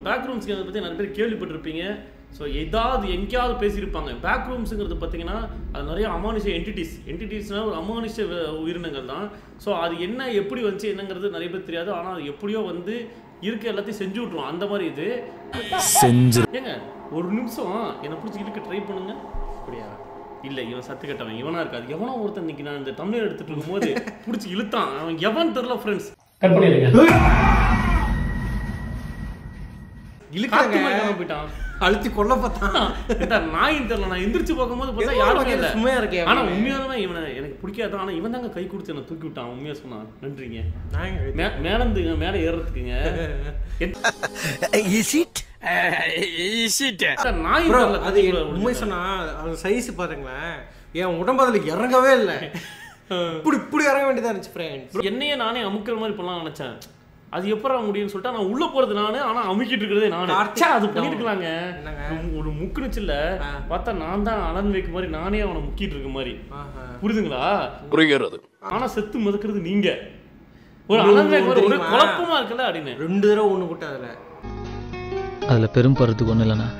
Back room scam பற்றி நிறைய பேர் கேள்விப்பட்டிருப்பீங்க ஸோ ஏதாவது எங்கேயாவது பேசியிருப்பாங்க பேக் ரூம்ஸுங்கிறது பார்த்தீங்கன்னா அது நிறைய அமானுஷ என்டிட்டிஸ் என்டிட்டிஸ்னால் ஒரு அமானுஷ வ- உயிரினங்கள் தான் ஸோ அது என்ன எப்படி வந்துச்சு என்னங்கிறது நிறைய பேர் தெரியாது ஆனால் அது எப்படியோ வந்து இருக்க எல்லாத்தையும் செஞ்சு விட்ருவோம் அந்த மாதிரி இது செஞ்சு ஏங்க ஒரு நிமிஷம் என்னை பிடிச்சி இழுக்க ட்ரை பண்ணுங்க அப்படியா இல்ல இவன் சத்து கட்டவன் இவனா இருக்காது எவனோ ஒருத்தன் இன்னைக்கு நான் இந்த தமிழ் எடுத்துட்டு இருக்கும்போது பிடிச்சி இழுத்தான் அவன் எவன் தெரியல ஃப்ரெண்ட்ஸ் கட் பண்ணிடுங்க இழுக்காங்க காத்து மாதிரி காணாம போயிட்டான் அழுத்தி கொல்ல பார்த்தான் ஏன்டா, நாயின் தெரியல நான் எந்திரிச்சு பார்க்கும்போது பார்த்தா ஏதோ யாருமே வகையில இல்ல சும்மையா இருக்கே ஆனா அவன். உண்மையாலுமே இவனை எனக்கு பிடிக்காது ஆனா இவன் தாங்க கை கொடுத்து என்ன தூக்கி விட்டான் உண்மையா சொன்னான் நன்றிங்க நான் எங்க மே- மேலந்துங்க மேல ஏறதுக்குங்க எத்- நாய் Bro, தெரியல, அது தூக்கி உண்மை சொன்னா அது சைஸ் பாருங்களேன் என் உடம்பு அதுல இறங்கவே இல்லை இப்படி இப்படி இறங்க வேண்டியதா இருந்துச்சு ஃப்ரெண்ட்ஸ் என்னையே நானே அமுக்கிற மாதிரி பண்ணலாம் நினைச்சேன் அது எப்பறம் முடியும்னு சொல்லிட்டு நான் உள்ள போறது நானு ஆனா அமுக்கிட்டு இருக்கிறதே நானு Torture. ச்சே, அது பண்ணிருக்கலாங்க என்னங்க? ஒரு முக்குனுச்சு இல்ல ஆ. பார்த்தா நான் தான் அலன் வைக்க மாதிரி நானே அவனை முக்கிட்டு இருக்க மாதிரி புரியுதுங்களா புரிகிறது ஆனா செத்து மதுக்கிறது நீங்க ஒரு அலன் வைக்க மாதிரி ஒரு தெரியுமா? குழப்பமா இருக்குல்ல அப்படின்னு ரெண்டு தடவை ஒண்ணு போட்டு அதுல அதில் பெரும் படுறதுக்கு ஒன்றும் இல்லைண்ணா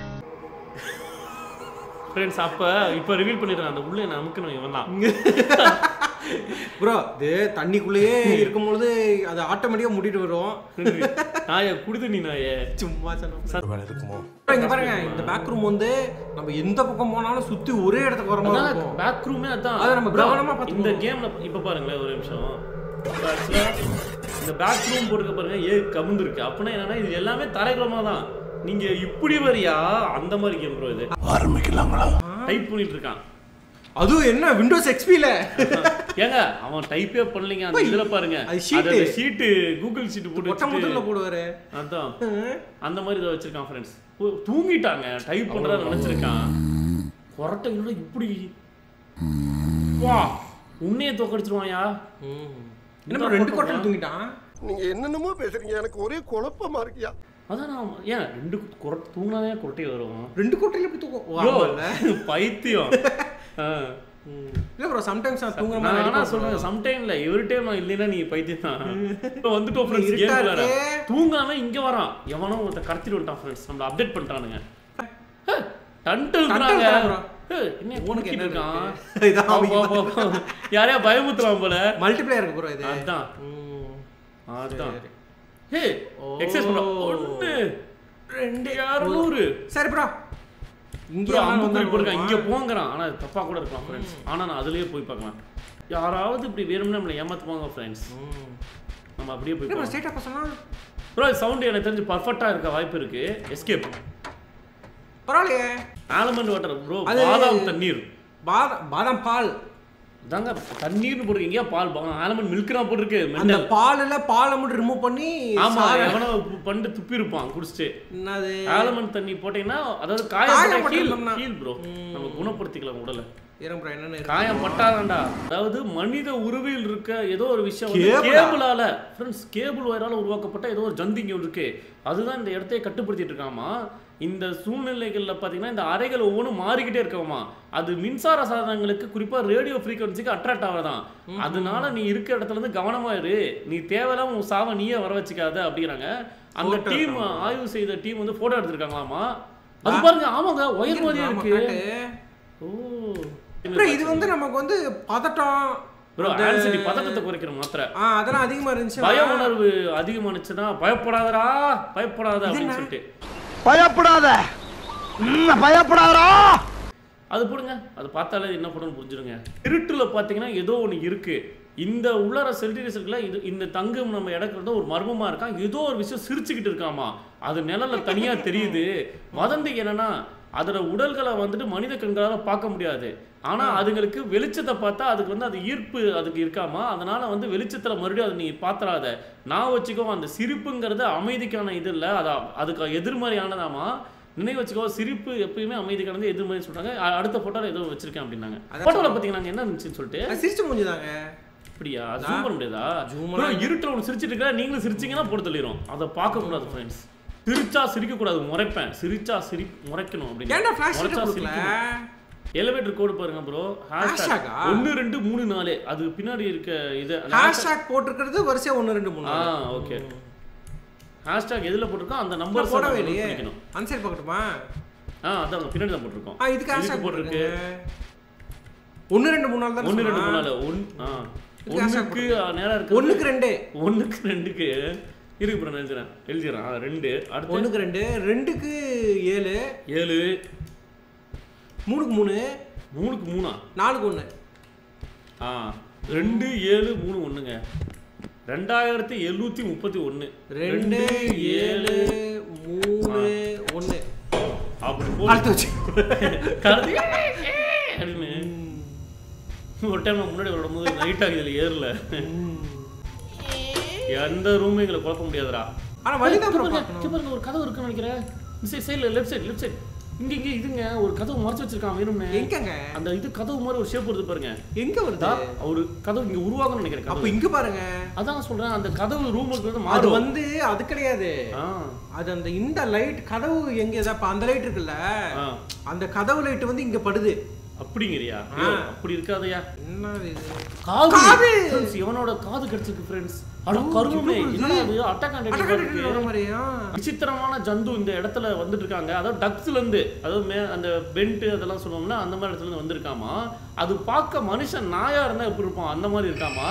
ஃப்ரெண்ட்ஸ் அப்ப இப்ப ரிவீல் பண்ணிடுறேன் அந்த உள்ள என்ன அமுக்கணும் இவன் தான் ப்ரோ இது தண்ணிக்குள்ளேயே இருக்கும்பொழுது அது ஆட்டோமேட்டிக்கா மூடிட்டு வரும் நாய குடுத்து நீ நாயே சும்மா சொன்னோம் வேலை இருக்குமோ Bro, இங்க பாருங்க இந்த பேக் ரூம் வந்து நம்ம எந்த பக்கம் போனாலும் சுத்தி ஒரே இடத்துக்கு வர மாதிரி இருக்கும் பேக் ரூமே அதான் அதை நம்ம Bro, கவனமா பார்த்துக்கணும். இந்த கேம்ல இப்ப பாருங்களேன் ஒரு நிமிஷம் இப்ப actually இந்த பேக் ரூம் போட்டுக்க பாருங்க ஏ கமுந்து இருக்கு அப்படின்னா என்னன்னா இது எல்லாமே தரைக்குளமா தான் நீங்க இப்படி வரியா அந்த மாதிரி கேம் ப்ரோ இது ஆரம்பிக்கலாங்களா டைப் பண்ணிட்டு இருக்கான் அதுவும் என்ன விண்டோஸ் எக்ஸ்பில ஏங்க அவன் டைப்பே பண்ணலீங்க அந்த இதுல பாருங்க அது sheet. அது ஷீட்டு கூகுள் ஷீட் போட்டு ஒட்ட முதல்ல வச்சுட்டு போடுவாரு அதான் அந்த மாதிரி இதை வச்சிருக்கான் ஃப்ரெண்ட்ஸ் தூங்கிட்டாங்க டைப் பண்றதா நினைச்சிருக்கான் கொரட்டைங்களோட இப்படி வா உன்னைய தோக்கடிச்சிருவாயா என்ன bro, ரெண்டு கோட்டை தூங்கிட்டான் நீங்க என்னென்னமோ பேசுறீங்க எனக்கு ஒரே குழப்பமா இருக்கியா அதான் நான் ஏன் ரெண்டு கொரட்டை தூங்கினாதே கொரட்டை வரும் ரெண்டு கோட்டையில எப்படி தூக்கம் ஓ, Bro, ஆமா இல்ல பைத்தியம் ஆ. இல்ல ப்ரோ சம்டைம்ஸ் நான் தூங்குற நான் மாதிரி ஆனா அடிக்கும் சொல்றேன் சம்டைம்ல எவ்ரி டைம் நான் இல்லைன்னா நீ பைத்தியம் தான் இப்போ வந்துட்டோம் ஃப்ரெண்ட்ஸ் இருட்டா கேம் விளையாட இருக்கே. தூங்காம இங்க வரான் எவனோ ஒருத்த கடத்திட்டு வந்துட்டான் ஃப்ரெண்ட்ஸ் நம்மள அப்டேட் பண்ணிட்டானுங்க டன்ட்டு இருக்கிறாங்க தரான் bro. ஏய், என்ன உனக்கு உனக்கு என்ன இருக்கான் இருக்கு? இதான் போ, அவங்க போ, போ, போ. யாரையா பயமுத்துறான் போல மல்டிப்ளேயர் இருக்கு ப்ரோ இது அதான் ம். அதான் சரி. ஹே எக்ஸஸ் பண்ண ஒண்ணு ரெண்டு இரநூறு சரி ப்ரோ இங்க bro, ஆனா அம்புக்குறி வந்து போட்டிருக்கான் இங்க போங்கறான் ஆனா அது தப்பா கூட இருக்கலாம் ஃப்ரெண்ட்ஸ் ஆனா நான் அதுலயே போய் பார்க்கலாம் யாராவது இப்படி வேணும்னு நம்மளை ஏமாத்துவாங்க ஃப்ரெண்ட்ஸ் ம். நம்ம அப்படியே போய் இல்ல ப்ரோ பார்க்கலாம் ஸ்ட்ரைட்டா பசங்க ப்ரோ சவுண்ட் எனக்கு தெரிஞ்சு பர்ஃபெக்ட்டா இருக்க வாய்ப்பு இருக்கு எஸ்கேப் பரவாயில்லையே ஆலமண்ட் வாட்டர் ப்ரோ அது- பாதாம் தண்ணீர் பாதாம் பாதாம் பால் தாங்க தண்ணீர்னு போட்டிருக்கீங்க பால் ஆலமண்ட் மில்க் தான் போட்டிருக்கு அந்த மெண்டல் பால்ல பாலை மட்டும் ரிமூவ் பண்ணி ஆமா சாறை- எவனோ பண்ணிட்டு துப்பி இருப்பான் குடிச்சிட்டு என்னது ஆலமண்ட் தண்ணி போட்டீங்கன்னா அதாவது காயம் காயம் ஹீல் பட்டிருந்தோம்னா. ஹீல் ப்ரோ நம்ம குணப்படுத்திக்கலாம் உடலை இருங்க ப்ரோ என்னன்னு இருக்கு? காயம் பட்டாதான்டா அதாவது மனித உருவில் இருக்க ஏதோ ஒரு விஷயம் வந்து கேபிளா? கேபிளால ஃப்ரெண்ட்ஸ் கேபிள் ஒயரால உருவாக்கப்பட்ட ஏதோ ஒரு ஜந்திங்க இருக்கு அதுதான் இந்த இடத்தையே கட்டுப்படுத்திட்டு இருக்காமா இந்த சூழ்நிலைகள்ல பாத்தீங்கன்னா இந்த அறைகள் ஒவ்வொன்றும் மாறிக்கிட்டே இருக்கவாமா அது மின்சார சாதனங்களுக்கு குறிப்பா ரேடியோ ஃப்ரீக்வன்சிக்கு அட்ராக்ட் ஆகதான் அதனால நீ இருக்க இடத்துல இருந்து கவனமா இரு நீ தேவையில்லாம உன் சாவை நீயே வர வச்சுக்காத அப்படிங்கிறாங்க அந்த Photo டீம் எடுத்தாங்க. ஆய்வு செய்த டீம் வந்து போட்டோ எடுத்திருக்காங்களாமா அது பாருங்க ஆமாங்க ஒயர் மாதிரியே ஆமா, இருக்கு காட்டு. ஓ ப்ரோ இது வந்து நமக்கு வந்து பதட்டம் ப்ரோ அந்த- ஆன்சைட்டி பதட்டத்தை குறைக்கிற மாத்திரை ஆ அதெல்லாம் அதிகமா இருந்துச்சு பய உணர்வு அதிகமானுச்சுன்னா பயப்படாதடா பயப்படாத அப்படின்னு என்ன? சொல்லிட்டு பயப்படாத பயப்படாதா அது போடுங்க அது பார்த்தாலே என்ன படம்னு புரிஞ்சிருங்க இருட்டுல பாத்தீங்கன்னா ஏதோ ஒண்ணு இருக்கு இந்த உள்ளார செல்டிரிசல்ல இது இந்த தங்கம் நம்ம இடக்கிறது ஒரு மர்மமா இருக்கான் ஏதோ ஒரு விஷயம் சிரிச்சுக்கிட்டு இருக்காமா அது நிழல்ல தனியா தெரியுது வதந்தி என்னன்னா அதோட உடல்களை வந்துட்டு மனித கண்களால பார்க்க முடியாது ஆனா அதுங்களுக்கு வெளிச்சத்தை பார்த்தா அதுக்கு வந்து அது ஈர்ப்பு அதுக்கு இருக்காமா அதனால வந்து வெளிச்சத்துல மறுபடியும் அதை நீ பாத்துறாத நான் வச்சுக்கோ அந்த சிரிப்புங்கிறது அமைதிக்கான இது இல்ல அது அதுக்கு எதிர்மறையானதாமா நினைவு வச்சுக்கோ சிரிப்பு எப்பயுமே அமைதிக்கானது எதிர்மறை சொல்றாங்க அ- அடுத்த போட்டோல ஏதோ வச்சிருக்கேன் அப்படின்னாங்க அதான் போட்டோல பாத்தீங்கன்னா என்ன இருந்துச்சுன்னு சொல்லிட்டு அது சிரிச்சு மூஞ்சுதாங்க அப்படியா ஜூம் பண்ண முடியாதா zoom bro, இருட்டுல ஒன்று சிரிச்சிட்டு இருக்கா நீங்களும் சிரிச்சீங்கன்னா போட்டு தள்ளிடும் அதை பார்க்க கூடாது ஃப்ரெண்ட்ஸ் சிரிச்சா சிரிக்க கூடாது முறைப்பேன் சிரிச்சா சிரி முறைக்கணும் ஏன்டா ஃபிளாஷ் முறைச்சா கொடுக்கல சிரிக்கணும் எலிவேட்டர் கோடு பாருங்க ப்ரோ ஹேஷ்டாக் Hashtag ஆ? ஒன்று ரெண்டு மூணு நாலு அது பின்னாடி இருக்க இது அந்த hashtag- ஹேஷ்டாக் போட்டிருக்கிறது வரிசையா ஒன்று ரெண்டு மூணு ஆ ஓகே ஹேஷ்டாக் எதுல போட்டிருக்கோம் அந்த நான் நம்பர் போடவே இல்லையே பண்ணிக்கணும் அந்த சைடு பார்க்கட்டுமா ஆ அதான் அங்க பின்னாடி தான் போட்டிருக்கோம் ஆ இதுக்கு ஹேஷ்டாக் போட்டிருக்கு போட்டிருக்கு ஒன்று ரெண்டு மூணு நாள் தான் ஒன்னு ரெண்டு மூணு நாலு ஒன் ஆ இதுக்கு hashtag ஒண்ணுக்கு நேரா இருக்கு ஒன்றுக்கு ரெண்டு ஒண்ணுக்கு ரெண்டுக்கு இருக்கு ப்ரோ நான் எழுதுறேன் எழுதிடுறேன் ஆ, ரெண்டு அடுத்து ஒன்றுக்கு ரெண்டு ரெண்டுக்கு ஏழு ஏழு மூணுக்கு மூணு மூணுக்கு மூணா நாலுக்கு ஒன்று ஆ ரெண்டு ஏழு மூணு ஒண்ணுங்க ரெண்டாயிரத்தி எழுநூத்தி முப்பத்தி ஒண்ணு ரெண்டு ஏழு மூணு ஒன்று அப்படி போ அடுத்து வச்சு கருத்து அப்படின்னு ஒரு டைம் முன்னாடி வரும்போது நைட் ஆகுது இதுல ஏறல எந்த ரூமே எங்களை குழப்ப முடியாதுடா ஆனால் வழி தான் இங்க அப்புறம் பாருங்க, பார்க்கணும் இங்க பாருங்க ஒரு கதவு இருக்குன்னு நினைக்கிறேன் இந்த சைடு சைடுல லெஃப்ட் சைடு லெஃப்ட் சைடு இங்க இங்க இதுங்க ஒரு கதவு மறைச்சு வச்சிருக்கான் வேணும்னு எங்கங்க அந்த இது கதவு மாதிரி ஒரு ஷேப் வருது பாருங்க எங்க வருது தா, ஒரு கதவு இங்க உருவாகணும்னு நினைக்கிறேன் அப்ப கதவு இங்க பாருங்க அதான் சொல்றேன் அந்த கதவு ரூமுக்கு வந்து அது மாறும் வந்து அது கிடையாது ஆ அது அந்த இந்த லைட் கதவு எங்க ஏதா இப்ப அந்த லைட் இருக்குல்ல ஆ. அந்த கதவு லைட் வந்து இங்க படுது அப்படிங்கிறியா ஆ. ஐயோ, அப்படி இருக்காதயா என்ன இது காது காது! Friends, இவனோட காது கிடைச்சிருக்கு ஃப்ரெண்ட்ஸ் அட கருமே என்னடா இது அட்டாக் அடக்கடக்கடன்னு வர இருக்கு மாதிரியா விசித்திரமான ஜந்து இந்த இடத்துல வந்துட்டு இருக்காங்க அதாவது டக்ஸ்ல இருந்து அதாவது மே அந்த பென்ட் அதெல்லாம் சொல்லுவோம்ல அந்த மாதிரி இடத்துல இருந்து வந்திருக்காமா அது பார்க்க மனுஷன் நாயா இருந்தா எப்படி இருப்பான் அந்த மாதிரி இருக்காமா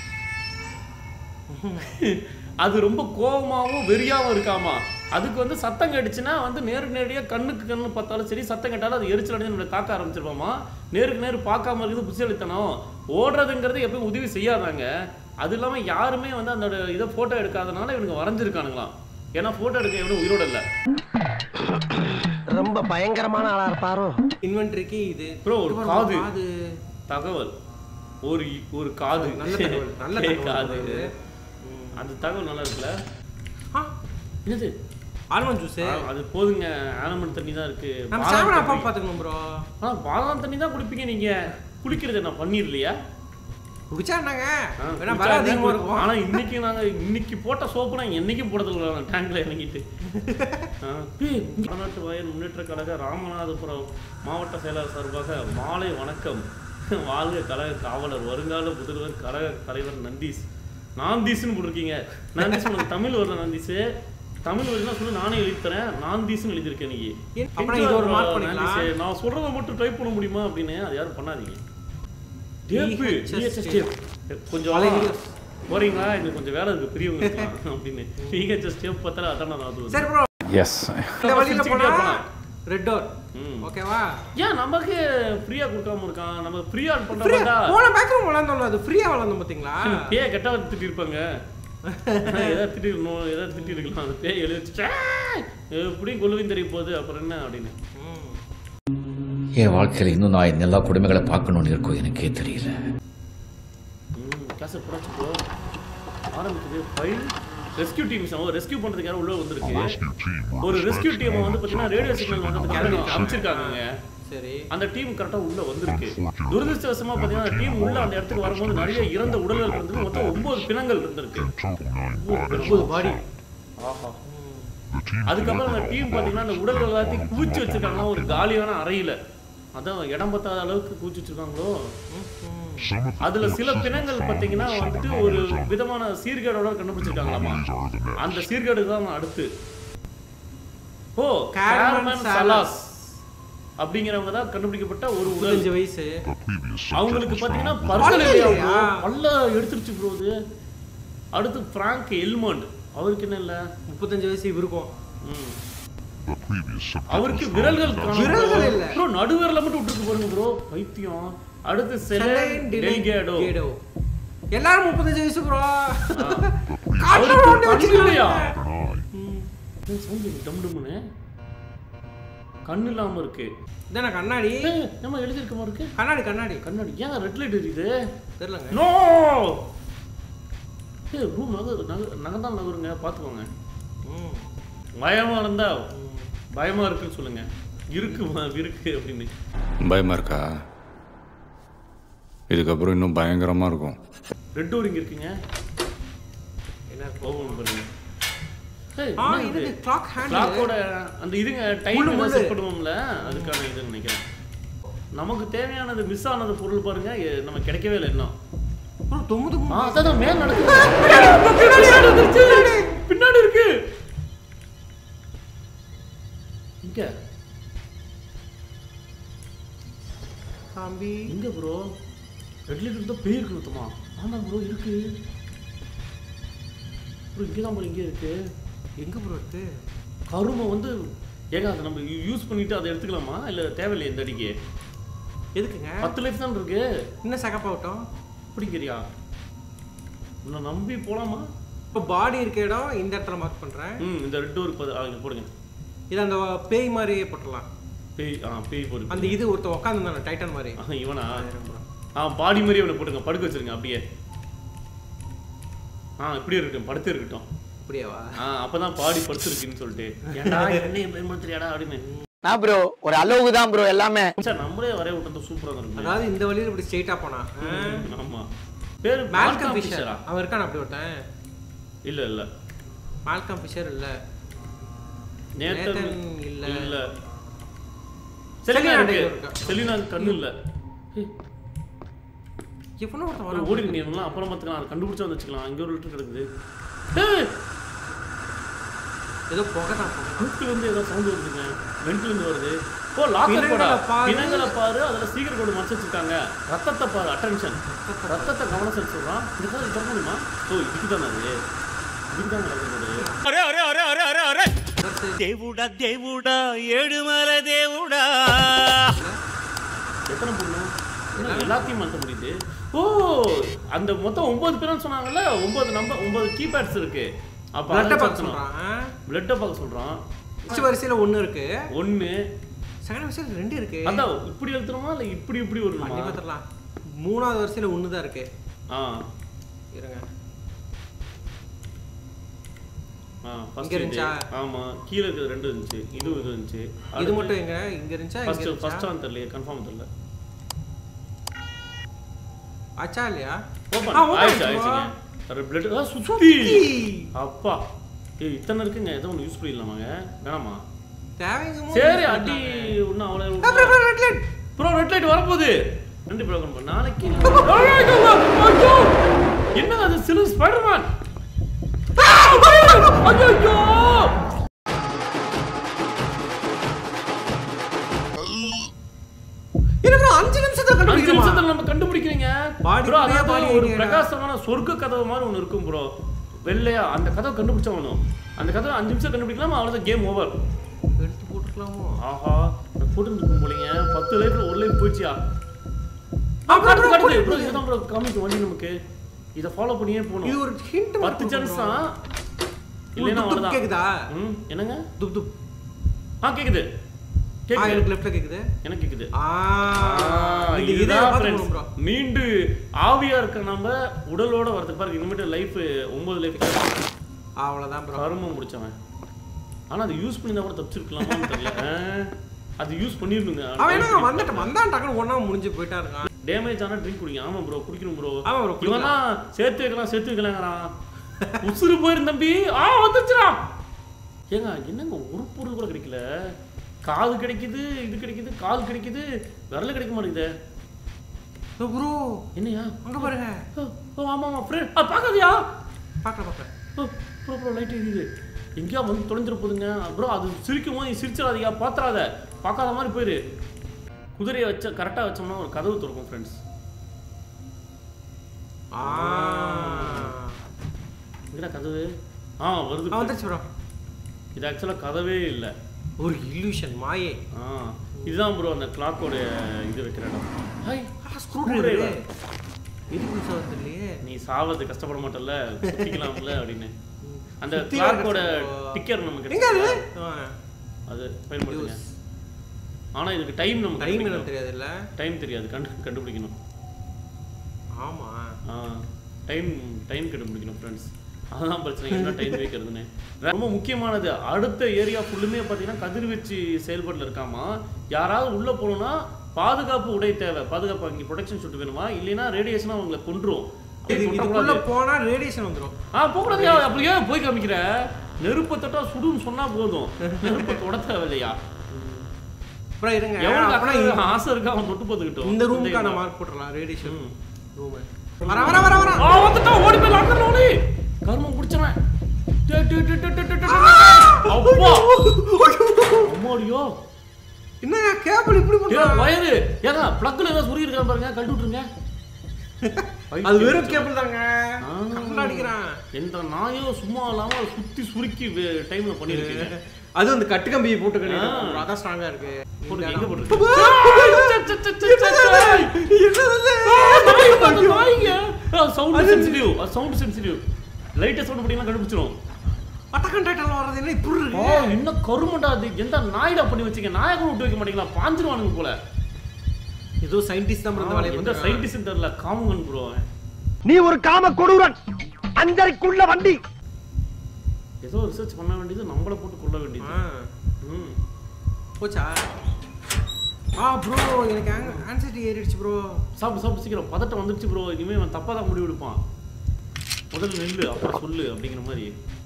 அது ரொம்ப கோபமாவும் வெறியாவும் இருக்காமா அதுக்கு வந்து சத்தம் கேட்டுச்சுன்னா வந்து நேரு நேரடியாக கண்ணுக்கு கண்ணு பார்த்தாலும் சரி சத்தம் கேட்டாலும் அது எரிச்சல் அடைஞ்சு நம்மளை தாக்க ஆரம்பிச்சிருப்பாமா நேருக்கு நேரு பார்க்காம இருக்குது புத்திசாலித்தனம் ஓடுறதுங்கிறது எப்பயும் உதவி செய்யாதாங்க அது இல்லாமல் யாருமே வந்து அந்த இதை ஃபோட்டோ எடுக்காதனால இவனுங்க வரைஞ்சிருக்கானுங்களாம் ஏன்னா ஃபோட்டோ எடுக்க எவனும் உயிரோட இல்லை ரொம்ப பயங்கரமான ஆளா இருப்பாரோ இன்வென்ட்ரிக்கு இது Bro, ஒரு இது பாருங்க, காது. காது தகவல் ஒரு ஒரு காது நல்ல தகவல் நல்ல ஏ, தகவல் காது இது. அந்த தகவல் நல்லா இருக்குல்ல ஆ, என்னது ஆல்மண்ட் ஜூஸ் ஆ, அது போதுங்க ஆலமன் தண்ணி தான் இருக்கு நம்ம பாதாம் சாமன் அப்பா தண்ணி. பாத்துக்கணும் ப்ரோ ஆ பாதாம் தண்ணி தான் குடிப்பீங்க நீங்க குளிக்கிறது என்ன பன்னீர் இல்லையா குடிச்சா என்னங்க ஆ, வேணா குடிச்சா வர என்ன அதிகமா குடி- இருக்கும் ஆனா இன்னைக்கு நாங்க இன்னைக்கு போட்ட சோப்பு நான் என்னைக்கும் போடுறதில்ல நான் டேங்க்ல இறங்கிட்டு ஆ, ஏய், இங்க வடநாட்டு வயல் முன்னேற்ற கழக ராமநாதபுரம் மாவட்ட செயலாளர் சார்பாக மாலை வணக்கம் வாழ்க கழக காவலர் வருங்கால முதல்வர் கழக தலைவர் நந்தீஸ் நாந்தீஸ்னு போட்டிருக்கீங்க நந்தீஸ் உனக்கு தமிழ் வரல நந்தீஸ் தமிழ் வருதுன்னா சொல்லி நானே எழுதி தரேன் நாந்தீஸ்னு எழுதியிருக்கேன் நீ ஏன், அப்பனா இது ஒரு mark பண்ணிக்கலாம். நான் சொல்றத மட்டும் டைப் பண்ண முடியுமா அப்படின்னு அது யாரும் பண்ணாதீங்க டேப்பு DHS DHS டேப் கொஞ்சம் பழைய videos. போறீங்களா இது கொஞ்சம் வேலை இருக்கு பெரியவங்க அப்படின்னு டிஹெச்எஸ் டேப் பார்த்தாலே அதான் நான் அது சரி ப்ரோ எஸ் இந்த வழியில சிரிச்சுக்கிட்டே போனா போலாம். ரெட் டோர் ம். ஓகேவா ஏன் நமக்கு ஃப்ரீயா கொடுக்காம இருக்கான் நம்ம ஃப்ரீயா பண்ற ஃப்ரீயா மாட்டா போன பேக்ரூம் விளாண்டோம்ல அது ஃப்ரீயா விளாண்டோம் பாத்தீங்களா பேய கெட்ட திட்டி இருப்பாங்க ஏதாவது திட்டிருக்கணும் ஏதாவது திட்டி இருக்கலாம் அந்த பேய் எழுதி வச்சுட்டு, "ஏய், எப்படியும் கொள்ளுவின் தெரிய போகுது அப்புறம் என்ன அப்படின்னு என் வாழ்க்கையில் இன்னும் நான் இந்த எல்லா கொடுமைகளை பார்க்கணும்னு இருக்கோ எனக்கே தெரியல ம் கேசட் புடாச்சு ப்ரோ ஆரம்பிக்குது ஃபைல் ரெஸ்கியூ டீம்ஸ் அவங்க ரெஸ்கியூ பண்றதுக்கு யாரும் உள்ள வந்திருக்கு ஒரு ரெஸ்கியூ டீம் வந்து பாத்தீங்கன்னா ரேடியோ சிக்னல் வந்து அமைச்சிருக்காங்க சரி அந்த டீம் கரெக்டா உள்ள வந்திருக்கு துரதிருஷ்டவசமா பாத்தீங்கன்னா அந்த டீம் உள்ள அந்த இடத்துக்கு வரும்போது நிறைய இறந்த உடல்கள் இருந்தது மொத்தம் ஒன்பது பிணங்கள் இருந்திருக்கு ஒன்பது பாடி ஆஹா அதுக்கப்புறம் அந்த டீம் பாத்தீங்கன்னா அந்த உடல்கள் எல்லாத்தையும் குவிச்சு வச்சிருக்காங்க ஒரு காலியான அறையில அதான் இடம் பத்தாத அளவுக்கு குவிச்சு வச்சிருக்காங்களோ அதுல சில பிணங்கள் பாத்தீங்கன்னா வந்துட்டு ஒரு விதமான சீர்கேடோட கண்டுபிடிச்சிருக்காங்களாமா அந்த சீர்கேடு தான் அடுத்து ஓ கார்மன் கார்மன் சலாஸ். சலாஸ் அப்படிங்கிறவங்க தான் கண்டுபிடிக்கப்பட்ட ஒரு உடல் முப்பத்தஞ்சு வயசு அவங்களுக்கு பாத்தீங்கன்னா பல்லு பற்கள் இல்லையா இல்லையா? bro? பல்ல எடுத்துருச்சு ப்ரோ இது அடுத்து பிராங்க் எல்மண்ட் அவருக்கு என்ன இல்ல முப்பத்தஞ்சு வயசு இவருக்கும் ம். அவருக்கு விரல்கள் விரல்கள் இல்ல. ப்ரோ நடுவிரல மட்டும் விட்டுருக்கு பாருங்க ப்ரோ பைத்தியம் அடுத்து செலைன் செலைன் டெலிகேடோ டெலிகேடோ எல்லாரும் முப்பத்தஞ்சு வயசு ப்ரோ அவருக்கு கண்ணு இல்லையா சவுண்ட் டம் டம்னு கண்ணு இல்லாம இருக்கு இதானே கண்ணாடி ஏய், நம்ம எழுதியிருக்க மாதிரி இருக்கு கண்ணாடி கண்ணாடி கண்ணாடி ஏன் ரெட் லைட் எரியுது தெரியலங்க நோ ஏய் ரூம் நகர் நகர் நகர்தான் நகருங்க பார்த்துக்கோங்க ம். பயமா இருந்தா பயமா இருக்குன்னு சொல்லுங்க இருக்கு ம- இருக்கு அப்படின்னு பயமா இருக்கா இதுக்கப்புறம் இன்னும் பயங்கரமா இருக்கும் ரெட் டோர் இங்க இருக்குங்க என்ன இருக்கு? ஓபன் பண்ணுங்க ஏய், ஆ என்ன இது இது கிளாக் ஹேண்ட் கிளாக்கோட அந்த இதுங்க டைம் முள்ளு, முள்ளு. செட் பண்ணுவோம்ல அதுக்கான இதுன்னு நினைக்கிறேன் நமக்கு தேவையானது மிஸ் ஆனது பொருள் பாருங்க எ- நமக்கு கிடைக்கவே இல்லை இன்னும் ப்ரோ தொம்மு தொம்மு ஆ, அதான் மேல் நடக்குது பின்னாடி இருக்கு இங்க தம்பி எங்க ப்ரோ ரெட் லைட் இருந்தா பேய் இருக்கு மொத்தமா ஆமா ப்ரோ இருக்கு ப்ரோ இங்கே தான் ப்ரோ இங்கே இருக்கு எங்க ப்ரோ இருக்கு கருமை வந்து ஏங்க அதை நம்ம யூஸ் பண்ணிட்டு அதை எடுத்துக்கலாமா இல்லை தேவையில்லையா இந்த அடிக்கு எதுக்குங்க பத்து லைஃப் தான் இருக்கு இன்னும் சகப்பாகட்டும் பிடிக்கிறியா உன்னை நம்பி போலாமா இப்போ பாடி இருக்க இடம் இந்த இடத்துல மார்க் பண்றேன் ம் இந்த ரெட் ஒரு பது இங்க போடுங்க இது அந்த பேய் மாதிரியே போட்டுடலாம் பேய் ஆ பேய் போடு அந்த இது ஒருத்தன் உட்காந்துருந்தானே டைட்டன் மாதிரி ஆ, இவனா ஆ பாடி மாதிரி அவனை போட்டுங்க படுக்க வச்சிருங்க அப்படியே ஆ இப்படியே இருக்கட்டும் படுத்து இருக்கட்டும் அப்படியாவா ஆ அப்பதான் பாடி படுத்துருக்குன்னு சொல்லிட்டு ஏன்டா என்னைய பயன்படுத்துறியாடா அப்படின்னு நான் ப்ரோ ஒரு அளவுக்கு தான் ப்ரோ எல்லாமே சார் நம்மளே வரைய விட்டது சூப்பரா தான் இருக்கு அதாவது இந்த வழியில இப்படி ஸ்ட்ரெயிட்டா போனா ஆமா பேர் மால்கம் மால்கம் ஃபிஷரா ஃபிஷரா அவன் இருக்கான் அப்படி ஒருத்தன் இல்ல இல்ல மால்கம் ஃபிஷர் இல்ல நேத்தன் நேத்தன் இல்ல. இல்ல செலினா செலினா இருக்கு டேகர் இருக்கா? செலினா கண்ணு இல்ல ஏய், எவனோ ஒருத்தன் ஒரு வரான் ஓடி நீங்களாம் அப்புறம் பார்த்துக்கலாம் அதை கண்டுபிடிச்சா வந்து வச்சுக்கலாம் இங்க ஒரு லிட்டர் கிடக்குது ஏய், ஏதோ புகை தான் புகை மூக்குல இருந்து ஏதோ சவுண்ட் வருதுங்க வெண்ட்ல இருந்து வருது ஓ லாக்கர் போடா பிணங்களை பாரு. பிணங்களை பாரு அதுல சீக்கிரம் கோடு மறைச்சு வச்சிருக்காங்க ரத்தத்தை பாரு அட்டென்ஷன் ரத்தத்தை கவனம் செலுத்தி சொல்றான் இதுதான் இது திறக்க முடியுமா ஓ இதுக்கு தானே அது இதுக்கு தான் நடக்குது దేవుడా దేవుడా ఏడుమల దేవుడా எத்தனை பொண்ணு என்ன எல்லாத்தையும் மாற்ற முடியுது ஓ அந்த மொத்தம் ஒன்பது பேரும் சொன்னாங்கல்ல ஒன்பது நம்பர் ஒன்பது கீபேட்ஸ் இருக்கு அப்ப பிளட்டை அதை பார்க்க பார்க்கணும் சொல்றான் பிளட்டை பார்க்க சொல்றான் ஃபர்ஸ்ட் வரிசையில ஒண்ணு இருக்கு ஒண்ணு செகண்ட் வரிசையில ரெண்டு இருக்கு அதான் இப்படி எழுத்துறோமா இல்ல இப்படி இப்படி பண்ணி வருமா பார்த்துடலாம் மூணாவது வரிசையில ஒண்ணு தான் இருக்கு ஆ இருங்க ஆ first இங்க இருந்துச்சா? இது. ஆமா கீழ இருக்கிறது ரெண்டு இருந்துச்சு இது இது இருந்துச்சு இது மட்டும் எங்க இங்க இருந்துச்சா இங்க ஃபர்ஸ்ட் இருந்துச்சா ஃபர்ஸ்ட் ஆன் தெரியல கன்ஃபார்ம் தெரியல ஆச்சா இல்லையா ஓபன் ஆ, open ஆயிடுச்சு ஆயிடுச்சுமா. ஆயிடுச்சுங்க ஒரு பிளட் ஆ சுத்தி அப்பா ஏய் இத்தனை இருக்குங்க ஏதோ ஒன்று யூஸ் பண்ணிடலாமாங்க வேணாமா தேவைங்க சரி அடி ஒன்றும் அவ்வளோ red light bro red light வரப்போகுது ரெண்டு ப்ரோக்ராம் பண்ண நாளைக்கு ஐயோ, ஐயோ! என்ன அது சிறு ஸ்பைடர்மேன் ஐயோ எனக்கு ஒரு அஞ்சு நிமிஷத்துல அஞ்சு கண்டுபிடிக்கணுமா நிமிஷத்துல நம்ம கண்டுபிடிக்கிறீங்க பாடி ப்ரோ குள்ளேயே அதாவது பாடி ஒரு ஏறியா? பிரகாசமான சொர்க்க கதவு மாதிரி ஒன்று இருக்கும் ப்ரோ வெள்ளையா அந்த கதவை கண்டுபிடிச்சவனும் அந்த கதவை அஞ்சு நிமிஷம் கண்டுபிடிக்கலாம் அவ்வளோதான் கேம் ஓவர் எடுத்து போட்டுக்கலாமோ ஆஹா நான் போட்டு இருக்கும் போலீங்க பத்து லைஃப்ல ஒரு லைஃப் போயிடுச்சியா ஆ, bro, காட்டுது bro, காட்டுது போடு, ப்ரோ போடு. இதுதான் ப்ரோ காமிக்கும் வழி நமக்கு இதை ஃபாலோ பண்ணியே இது போகணும் ஒரு ஹிண்ட் பத்து சான்ஸ் தான் இல்லைன்னா அவ்வளோதான் கேக்குதா ம் என்னங்க துப் துப் ஆ கேக்குது ஆ கேக்குது எனக்கு லெஃப்ட்ல கேக்குது எனக்கு கேக்குது ஆ ஆ, இந்த இதை இதுதான் பார்த்து friends. ப்ரோ மீண்டு ஆவியா இருக்க நம்ம உடலோட வரதுக்கு பாருங்க இனிமேட்டு லைஃப் ஒன்பது லைஃப் அவ்வளவுதான் ப்ரோ கருமம் முடிச்சவன் ஆனா அது யூஸ் பண்ணி கூட தப்பிச்சிருக்கலாமான்னு தெரியல ஆ, அது யூஸ் பண்ணிருந்துங்க அவன் என்ன வந்துட்டு வந்தான் டக்குனு ஒண்ணா முடிஞ்சு போயிட்டா இருக்கான் டேமேஜ் ஆனா ட்ரிங்க் குடிங்க ஆமா ப்ரோ குடிக்கணும் ப்ரோ ஆமா bro, குடிக்கலாம். இவனா சேர்த்து வைக்கலாம் சேர்த்து வைக்கலாங்கிறான் உசுறு போயிரு தம்பி ஆ வந்துச்சுடா ஏங்க என்னங்க ஒரு பொருள் கூட கிடைக்கல காது கிடைக்குது இது கிடைக்குது கால் கிடைக்குது விரல கிடைக்க மாட்டேங்குதே ப்ரோ என்னையா அங்க பாருங்க ஓ, ஓ ஆமா ஆமா ஃப்ரெண்ட் ஆ பார்க்காதியா பாக்கல பாக்கல ஓ ப்ரோ ப்ரோ லைட் எரியுது எங்கேயா வந்து தொலைஞ்சிட போதுங்க ப்ரோ அது சிரிக்கும் போது நீ சிரிச்சிடாதீங்க பாத்துறாத பார்க்காத மாதிரி போயிரு குதிரையை வச்ச கரெக்டாக வச்சோம்னா ஒரு கதவு திறக்கும் ஃப்ரெண்ட்ஸ் ஆ எங்கடா கதவு ஆ வருது ஆ, வந்துருச்சு ப்ரோ இது ஆக்சுவலாக கதவே இல்லை ஒரு இல்லூஷன் மாயே ஆ இதுதான் ப்ரோ அந்த கிளாக்கோட இது வைக்கிற இடம் ஹாய் ஸ்க்ரூ Screwdriver. டிரைவர் எதுக்கு யூஸ் ஆகுது இல்லையே நீ சாவறது கஷ்டப்பட மாட்டல்ல சுத்திக்கலாம்ல அப்படின்னு அந்த சுத்தி கிளாக்கோட வர டிக்கர் நமக்கு எங்க அது கிடைச்சதுல, ஆ, அது பயன்படுத்துங்க use. ஆனா இதுக்கு டைம் நம்ம டைம் டைம் எனக்கு தெரியாது இல்ல டைம் தெரியாது கண்டு கண்டுபிடிக்கணும் ஆமா டைம் டைம் கண்டுபிடிக்கணும் ஃப்ரெண்ட்ஸ் அதுதான் பிரச்சனை என்ன டைம் வைக்கிறதுன்னு ரொம்ப முக்கியமானது அடுத்த ஏரியா ஃபுல்லுமே பார்த்தீங்கன்னா கதிர்வீச்சு செயல்பாட்டில் இருக்காமா யாராவது உள்ளே போகணும்னா பாதுகாப்பு உடை தேவை பாதுகாப்பு அங்கே ப்ரொடெக்ஷன் ஷூட் வேணுமா இல்லைன்னா ரேடியேஷனாக அவங்களை கொன்றும் இது இதுக்குள்ள போனா ரேடியேஷன் வந்துரும் ஆ போகக்கூடாதுயா அப்படியே போய் காமிக்கிற நெருப்பை தொட்டா சுடுன்னு சொன்னா போதும் நெருப்பை தொட தேவையில்லையா அப்புறம் இருங்க எவனுக்கு அப்புறம் அக்கறை ஆசை இருக்கா அவன் தொட்டு பார்த்துக்கிட்டோம் இந்த ரூமுக்கான மார்க் போட்டுறலாம் ரேடியேஷன் ம். ரூம் வர வர வர வர ஆ வந்துட்டான் ஓடி போய் லாக்கர்ல ஓடி கர்மம் குடிச்சவன் டே, டே, டே, டே, டே, டே, டே, டே. அப்பா அம்மா அம்மாடியோ என்னங்க கேபிள் இப்படி ஏன் பண்றாங்க வயரு ஏங்க பிளக்ல ஏதோ சொருகி இருக்கா பாருங்க கழட்டி விட்டுருங்க அது வெறும் கேபிள் தாங்க ஆ. கரண்ட் அடிக்கிறான் எந்த நாயோ சும்மா இல்லாம அதை சுத்தி சுருக்கி டைம்ல பண்ணிருக்கீங்க அது அந்த கட்டு கம்பியை போட்டு ஆ. கழிவு அதான் ஸ்ட்ராங்கா இருக்கு போடுங்க, எங்க போட்டுருக்கு? சவுண்ட் சென்சிட்டிவ் சவுண்ட் சென்சிட்டிவ் லைட்டா சவுண்ட் போட்டீங்கன்னா கண்டுபிடிச்சிரும் அட்டக்கன் டைட்டில் வர்றது என்ன இப்படி ஆ, இருக்கு என்ன கருமண்டா அது எந்த நாய்டா பண்ணி வச்சீங்க நாயை கூட விட்டு வைக்க மாட்டீங்களா பாஞ்சிருவானுங்க போல ஏதோ சயின்டிஸ்ட் தான் bro இந்த வேலையை எந்த பண்றாங்க. சயின்டிஸ்ட் தெரியல காமங்கன் ப்ரோ நீ ஒரு காம கொடூரன் அஞ்சரைக்குள்ள வண்டி ஏதோ ரிசர்ச் பண்ண வேண்டியது நம்மள போட்டு கொள்ள வேண்டியது ஆ. ம். போச்சா ஆ ப்ரோ எனக்கு ஆன்சைட்டி ஏறிடுச்சு ப்ரோ சாப்பிட்டு சாப்பிட்டு சீக்கிரம் பதட்டம் வந்துருச்சு ப்ரோ இனிமே அவன் தப்பா தான் முடிவு எடுப்பான் முதல்ல நெல்லு அப்புறம் சொல்லு அப்படிங்கிற மாதிரி